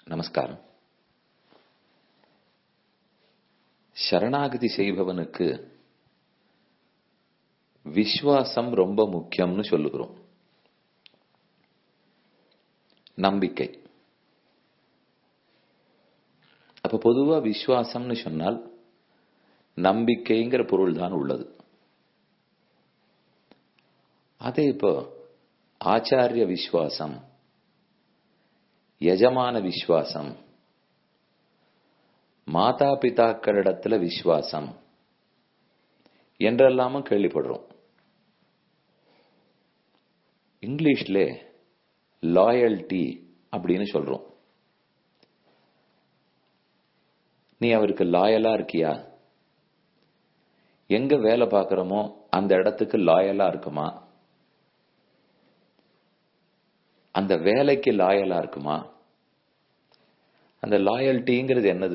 நமஸ்காரம் சரணாகதி செய்பவனுக்கு விஸ்வாசம் ரொம்ப முக்கியம்னு சொல்லுகிறோம் நம்பிக்கை அப்ப பொதுவா விஸ்வாசம்னு சொன்னால் நம்பிக்கைங்கிற பொருள் தான் உள்ளது அதே இப்போ ஆச்சாரிய விஸ்வாசம் யஜமான விஸ்வாசம் மாதா பிதாக்களிடத்துல விஸ்வாசம் என்றெல்லாமும் கேள்விப்படுறோம் இங்கிலீஷ்ல லாயல்டி அப்படின்னு சொல்றோம் நீ அவருக்கு லாயலா இருக்கியா எங்க வேலை பார்க்கிறோமோ அந்த இடத்துக்கு லாயலா இருக்குமா அந்த வேலைக்கு லாயலா இருக்குமா அந்த லாயல்ட்டிங்கிறது என்னது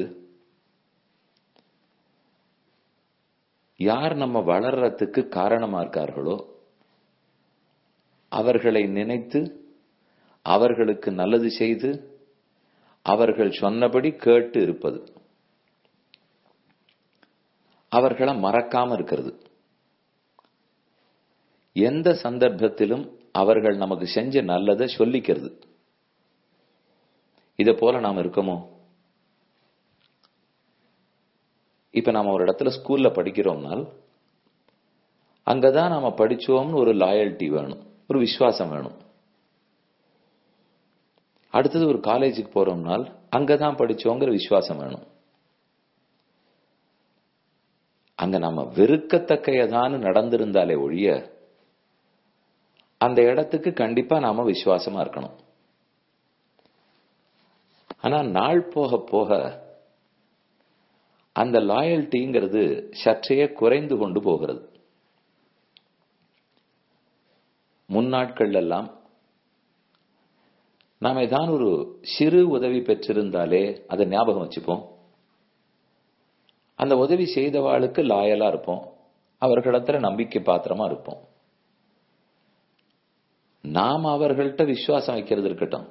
யார் நம்ம வளர்றதுக்கு காரணமா இருக்கார்களோ அவர்களை நினைத்து அவர்களுக்கு நல்லது செய்து அவர்கள் சொன்னபடி கேட்டு இருப்பது அவர்களை மறக்காம இருக்கிறது எந்த சந்தர்ப்பத்திலும் அவர்கள் நமக்கு செஞ்ச நல்லதை சொல்லிக்கிறது இத போல நாம் இருக்கமோ இப்ப நாம ஒரு இடத்துல ஸ்கூல்ல படிக்கிறோம்னால் அங்கதான் நாம படிச்சோம்னு ஒரு லாயல்ட்டி வேணும் ஒரு விசுவாசம் வேணும் அடுத்தது ஒரு காலேஜுக்கு போறோம்னால் அங்கதான் படிச்சோங்கிற விசுவாசம் வேணும் அங்க நம்ம வெறுக்கத்தக்கையதான்னு நடந்திருந்தாலே ஒழிய அந்த இடத்துக்கு கண்டிப்பா நாம விசுவாசமா இருக்கணும் ஆனா நாள் போக போக அந்த லாயல்ட்டிங்கிறது சற்றையே குறைந்து கொண்டு போகிறது முன்னாட்கள் எல்லாம் நாம் ஏதான் ஒரு சிறு உதவி பெற்றிருந்தாலே அதை ஞாபகம் வச்சுப்போம் அந்த உதவி செய்தவாளுக்கு லாயலா இருப்போம் அவர்களிடத்துல நம்பிக்கை பாத்திரமா இருப்போம் நாம் அவர்கள்ட்ட விசுவாசம் வைக்கிறது இருக்கட்டும்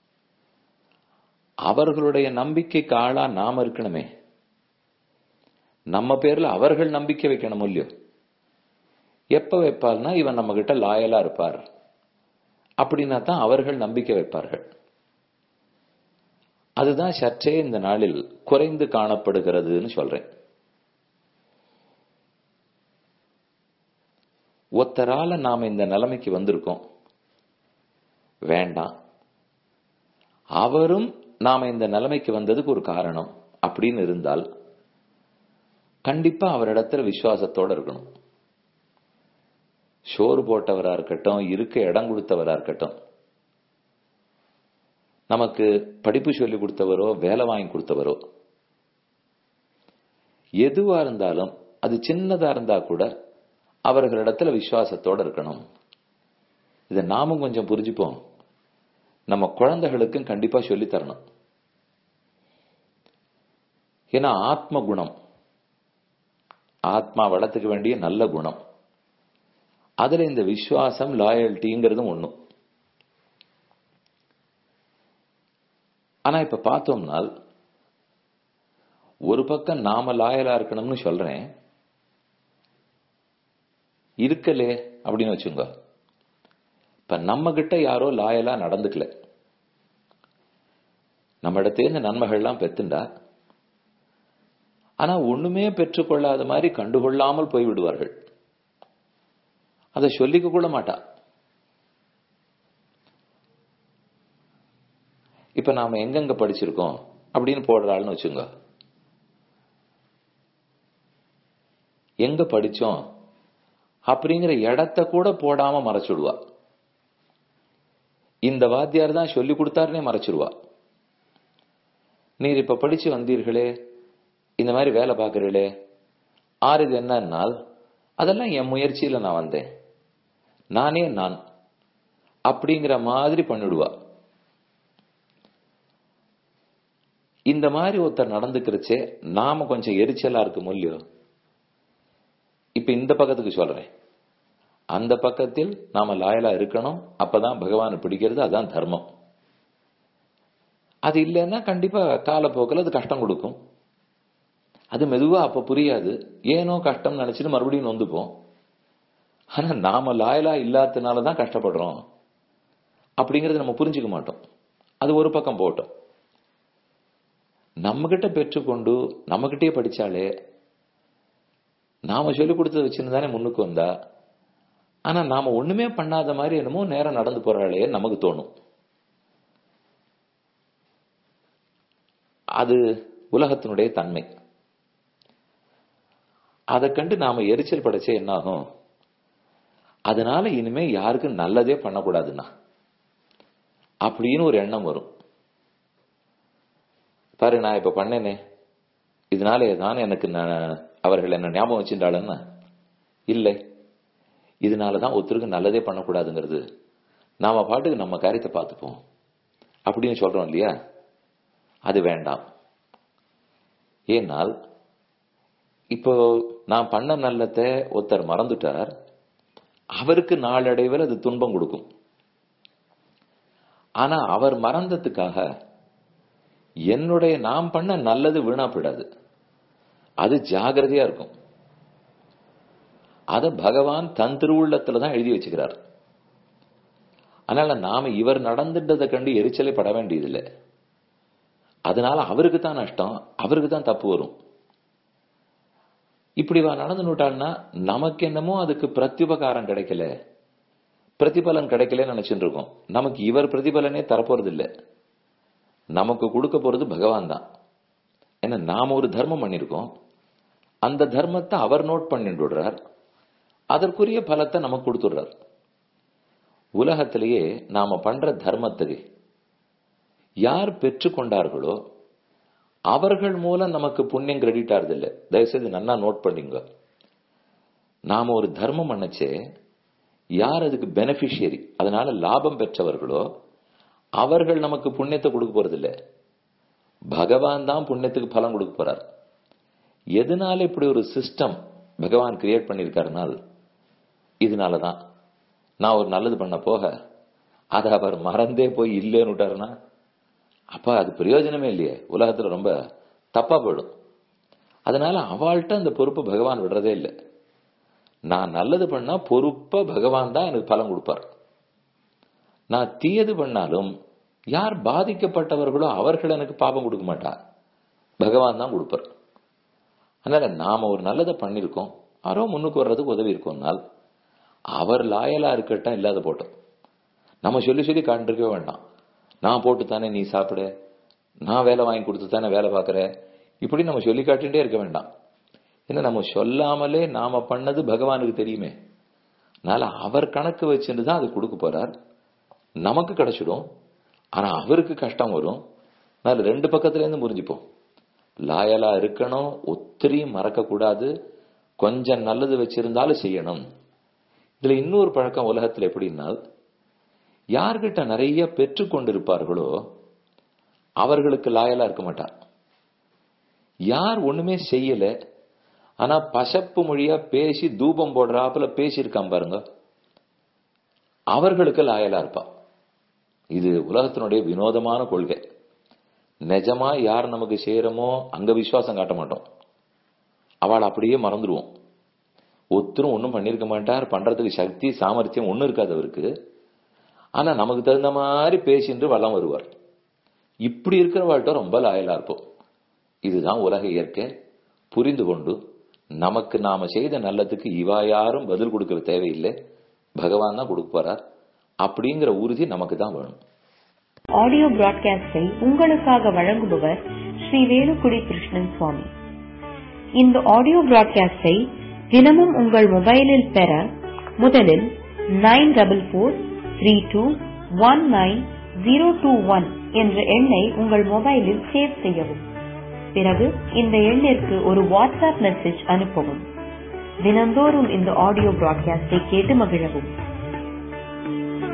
அவர்களுடைய நம்பிக்கைக்கு ஆளா நாம இருக்கணுமே நம்ம பேர்ல அவர்கள் நம்பிக்கை வைக்கணும் இல்லையோ எப்ப வைப்பார்னா இவன் நம்ம கிட்ட லாயலா இருப்பார் அப்படின்னா தான் அவர்கள் நம்பிக்கை வைப்பார்கள் அதுதான் சற்றே இந்த நாளில் குறைந்து காணப்படுகிறதுன்னு சொல்றேன் ஒத்தரால நாம இந்த நிலைமைக்கு வந்திருக்கோம் வேண்டாம் அவரும் நாம இந்த நிலைமைக்கு வந்ததுக்கு ஒரு காரணம் அப்படின்னு இருந்தால் கண்டிப்பா அவரிடத்துல விசுவாசத்தோட இருக்கணும் சோறு போட்டவரா இருக்கட்டும் இருக்க இடம் கொடுத்தவரா இருக்கட்டும் நமக்கு படிப்பு சொல்லி கொடுத்தவரோ வேலை வாங்கி கொடுத்தவரோ எதுவா இருந்தாலும் அது சின்னதா இருந்தா கூட அவர்களிடத்துல விசுவாசத்தோட இருக்கணும் இதை நாமும் கொஞ்சம் புரிஞ்சுப்போம் நம்ம குழந்தைகளுக்கும் கண்டிப்பா சொல்லி தரணும் ஏன்னா ஆத்ம குணம் ஆத்மா வளர்த்துக்க வேண்டிய நல்ல குணம் அதுல இந்த விசுவாசம் லாயல்ட்டிங்கிறதும் ஒண்ணும் ஆனா இப்ப பார்த்தோம்னால் ஒரு பக்கம் நாம லாயலா இருக்கணும்னு சொல்றேன் இருக்கலே அப்படின்னு வச்சுங்க இப்ப நம்ம கிட்ட யாரோ லாயலா நடந்துக்கல நம்ம இடத்தேர்ந்த நன்மைகள்லாம் பெத்துண்டா ஆனா ஒண்ணுமே பெற்றுக்கொள்ளாத மாதிரி கண்டுகொள்ளாமல் போய் விடுவார்கள் அதை சொல்லிக்க கூட மாட்டா இப்ப நாம எங்கெங்க படிச்சிருக்கோம் அப்படின்னு போடுறாள்னு வச்சுங்க எங்க படிச்சோம் அப்படிங்கிற இடத்த கூட போடாம மறைச்சுடுவா இந்த வாத்தியார் தான் சொல்லி கொடுத்தாருனே மறைச்சிருவா நீர் இப்ப படிச்சு வந்தீர்களே இந்த மாதிரி வேலை பார்க்கறீங்களே ஆறு இது என்னன்னால் அதெல்லாம் என் முயற்சியில நான் வந்தேன் நானே நான் அப்படிங்கிற மாதிரி பண்ணிடுவா இந்த மாதிரி ஒருத்தர் நடந்துக்கிறச்சே நாம கொஞ்சம் எரிச்சலா இருக்கும் இல்லையோ இப்ப இந்த பக்கத்துக்கு சொல்றேன் அந்த பக்கத்தில் நாம லாயலா இருக்கணும் அப்பதான் பகவானை பிடிக்கிறது அதான் தர்மம் அது இல்லைன்னா கண்டிப்பா காலப்போக்கில் அது கஷ்டம் கொடுக்கும் அது மெதுவா அப்ப புரியாது ஏனோ கஷ்டம் நினைச்சிட்டு மறுபடியும் நொந்துப்போம் ஆனா நாம லாயலா இல்லாததுனால தான் கஷ்டப்படுறோம் அப்படிங்கறத நம்ம புரிஞ்சுக்க மாட்டோம் அது ஒரு பக்கம் போட்டோம் நம்ம கிட்ட பெற்றுக்கொண்டு நம்ம கிட்டே படிச்சாலே நாம சொல்லிக் கொடுத்ததை வச்சிருந்தானே முன்னுக்கு வந்தா ஆனா நாம ஒண்ணுமே பண்ணாத மாதிரி என்னமோ நேரம் நடந்து போறாளே நமக்கு தோணும் அது உலகத்தினுடைய தன்மை அதை கண்டு நாம எரிச்சல் படைச்சே என்ன ஆகும் அதனால இனிமே யாருக்கும் நல்லதே பண்ணக்கூடாதுன்னா அப்படின்னு ஒரு எண்ணம் வரும் பாரு நான் இப்ப பண்ணேனே இதனால தான் எனக்கு அவர்கள் என்ன ஞாபகம் வச்சிருந்தாளன்னா இல்லை இதனாலதான் ஒருத்தருக்கு நல்லதே பண்ணக்கூடாதுங்கிறது நாம பாட்டுக்கு நம்ம காரியத்தை பார்த்துப்போம் அப்படின்னு சொல்றோம் இல்லையா அது வேண்டாம் ஏனால் இப்போ நான் பண்ண நல்லத்தை ஒருத்தர் மறந்துட்டார் அவருக்கு நாளடைவில் அது துன்பம் கொடுக்கும் ஆனா அவர் மறந்ததுக்காக என்னுடைய நாம் பண்ண நல்லது வீணா போயிடாது அது ஜாகிரதையா இருக்கும் அத பகவான் தன் திருவுள்ளத்துல தான் எழுதி வச்சுக்கிறார் அதனால நாம இவர் நடந்துட்டதை கண்டு எரிச்சலை பட வேண்டியதில்லை அதனால அவருக்கு தான் நஷ்டம் அவருக்கு தான் தப்பு வரும் இப்படி நடந்து விட்டாள்னா நமக்கு என்னமோ அதுக்கு பிரத்யுபகாரம் கிடைக்கல பிரதிபலன் கிடைக்கல நினைச்சுட்டு இருக்கோம் நமக்கு இவர் பிரதிபலனே தரப்போறது இல்லை நமக்கு கொடுக்க போறது பகவான் தான் ஏன்னா நாம ஒரு தர்மம் பண்ணிருக்கோம் அந்த தர்மத்தை அவர் நோட் பண்ணிட்டு விடுறார் அதற்குரிய பலத்தை நமக்கு கொடுத்துடுறார் உலகத்திலேயே நாம பண்ற தர்மத்துக்கு யார் பெற்றுக்கொண்டார்களோ அவர்கள் மூலம் நமக்கு புண்ணியம் கிரெடிட் ஆறுது இல்லை தயவுசெய்து நல்லா நோட் பண்ணிங்க நாம ஒரு தர்மம் பண்ணச்சே யார் அதுக்கு பெனிஃபிஷியரி அதனால லாபம் பெற்றவர்களோ அவர்கள் நமக்கு புண்ணியத்தை கொடுக்க போறது இல்லை பகவான் தான் புண்ணியத்துக்கு பலன் கொடுக்க போறார் எதனால இப்படி ஒரு சிஸ்டம் பகவான் கிரியேட் பண்ணிருக்காருனால் இதனாலதான் நான் ஒரு நல்லது பண்ண போக அதை அவர் மறந்தே போய் இல்லைன்னு விட்டாருன்னா அப்ப அது பிரயோஜனமே இல்லையே உலகத்துல ரொம்ப தப்பா போயிடும் அதனால அவள்கிட்ட அந்த பொறுப்பு பகவான் விடுறதே இல்லை நான் நல்லது பண்ணா பொறுப்பா பகவான் தான் எனக்கு பலன் கொடுப்பார் நான் தீயது பண்ணாலும் யார் பாதிக்கப்பட்டவர்களோ அவர்கள் எனக்கு பாபம் கொடுக்க மாட்டார் பகவான் தான் கொடுப்பார் அதனால நாம ஒரு நல்லதை பண்ணிருக்கோம் யாரோ முன்னுக்கு வர்றதுக்கு உதவி இருக்கோம்னால் அவர் லாயலா இருக்கட்டும் இல்லாத போட்டோம் நம்ம சொல்லி சொல்லி காண்டிருக்கவே வேண்டாம் நான் போட்டு தானே நீ சாப்பிடு நான் வேலை வாங்கி கொடுத்து தானே வேலை பார்க்கற இப்படி நம்ம சொல்லி காட்டிகிட்டே இருக்க வேண்டாம் ஏன்னா நம்ம சொல்லாமலே நாம பண்ணது பகவானுக்கு தெரியுமே அதனால அவர் கணக்கு வச்சுட்டு தான் அது கொடுக்க போறார் நமக்கு கிடைச்சிடும் ஆனா அவருக்கு கஷ்டம் வரும் அதனால ரெண்டு பக்கத்துல இருந்து புரிஞ்சுப்போம் லாயலா இருக்கணும் ஒத்திரியும் மறக்க கூடாது கொஞ்சம் நல்லது வச்சிருந்தாலும் செய்யணும் இதுல இன்னொரு பழக்கம் உலகத்துல எப்படின்னா யார்கிட்ட நிறைய பெற்று கொண்டிருப்பார்களோ அவர்களுக்கு லாயலா இருக்க மாட்டார் யார் ஒண்ணுமே செய்யல ஆனா பசப்பு மொழியா பேசி தூபம் போடுறாப்புல பேசியிருக்கான் பாருங்க அவர்களுக்கு லாயலா இருப்பா இது உலகத்தினுடைய வினோதமான கொள்கை நிஜமா யார் நமக்கு செய்யறோமோ அங்க விசுவாசம் காட்ட மாட்டோம் அவள் அப்படியே மறந்துடுவோம் ஒருத்தரும் ஒன்றும் பண்ணிருக்க மாட்டார் பண்றதுக்கு சக்தி சாமர்த்தியம் ஒன்றும் இருக்காது அவருக்கு ஆனா நமக்கு தகுந்த மாதிரி பேசின்று வளம் வருவார் இப்படி இருக்கிறவாழ்கிட்ட ரொம்ப லாயலா இருப்போம் இதுதான் உலக இயற்கை புரிந்து கொண்டு நமக்கு நாம செய்த நல்லதுக்கு இவா யாரும் பதில் கொடுக்கிற தேவையில்லை பகவான் தான் கொடுக்க போறார் அப்படிங்கிற உறுதி நமக்கு தான் வேணும் ஆடியோ பிராட்காஸ்டை உங்களுக்காக வழங்குபவர் ஸ்ரீ வேலுக்குடி கிருஷ்ணன் சுவாமி இந்த ஆடியோ பிராட்காஸ்டை தினமும் உங்கள் மொபைலில் பெற முதலில் nine double four three two one nine zero two one என்ற எண்ணை உங்கள் மொபைலில் சேவ் செய்யவும் பிறகு இந்த எண்ணிற்கு ஒரு வாட்ஸ்அப் மெசேஜ் அனுப்பவும் தினந்தோறும் இந்த ஆடியோ பிராட்காஸ்டை கேட்டு மகிழவும்